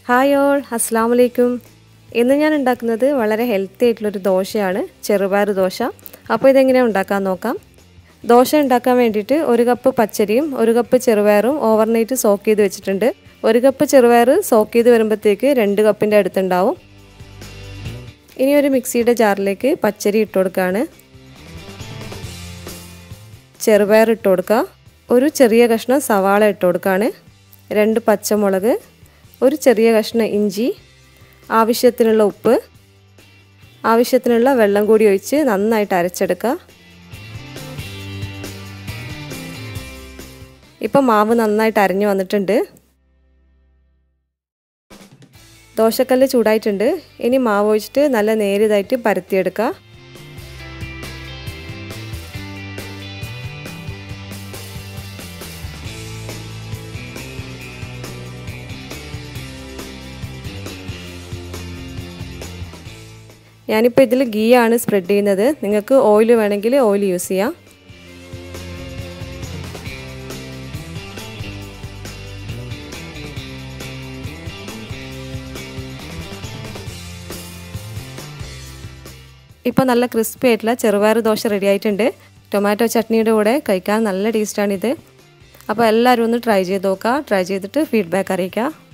hi all അസ്സാം വലൈക്കും ഇന്ന് ഞാൻ ഉണ്ടാക്കുന്നത് വളരെ ഹെൽത്തി ആയിട്ടുള്ളൊരു ദോശയാണ് ചെറുപയർ ദോശ അപ്പോൾ ഇതെങ്ങനെയാണ് ഉണ്ടാക്കാൻ നോക്കാം ദോശ ഉണ്ടാക്കാൻ വേണ്ടിയിട്ട് ഒരു കപ്പ് പച്ചരിയും ഒരു കപ്പ് ചെറുപയറും ഓവർനൈറ്റ് സോക്ക് ചെയ്ത് വെച്ചിട്ടുണ്ട് ഒരു കപ്പ് ചെറുപയർ സോക്ക് ചെയ്ത് വരുമ്പോഴത്തേക്ക് രണ്ട് കപ്പിൻ്റെ അടുത്തുണ്ടാവും ഇനി ഒരു മിക്സിയുടെ ജാറിലേക്ക് പച്ചരി ഇട്ട് കൊടുക്കുകയാണ് ചെറുപയർ ഇട്ട് കൊടുക്കുക ഒരു ചെറിയ കഷ്ണം സവാള ഇട്ട് കൊടുക്കുകയാണ് രണ്ട് പച്ചമുളക് ഒരു ചെറിയ കഷ്ണം ഇഞ്ചി ആവശ്യത്തിനുള്ള ഉപ്പ് ആവശ്യത്തിനുള്ള വെള്ളം കൂടി ഒഴിച്ച് നന്നായിട്ട് അരച്ചെടുക്കുക ഇപ്പം മാവ് നന്നായിട്ട് അരഞ്ഞു വന്നിട്ടുണ്ട് ദോശക്കല്ല് ചൂടായിട്ടുണ്ട് ഇനി മാവ് ഒഴിച്ചിട്ട് നല്ല നേരിയതായിട്ട് പരത്തിയെടുക്കുക ഞാനിപ്പോൾ ഇതിൽ ഗീ ആണ് സ്പ്രെഡ് ചെയ്യുന്നത് നിങ്ങൾക്ക് ഓയിൽ വേണമെങ്കിൽ ഓയിൽ യൂസ് ചെയ്യാം ഇപ്പോൾ നല്ല ക്രിസ്പി ആയിട്ടുള്ള ചെറുപയർ ദോശ റെഡി ആയിട്ടുണ്ട് ടൊമാറ്റോ ചട്നിയുടെ കൂടെ കഴിക്കാൻ നല്ല ടേസ്റ്റാണിത് അപ്പോൾ എല്ലാവരും ഒന്ന് ട്രൈ ചെയ്ത് നോക്കുക ട്രൈ ചെയ്തിട്ട് ഫീഡ്ബാക്ക് അറിയിക്കുക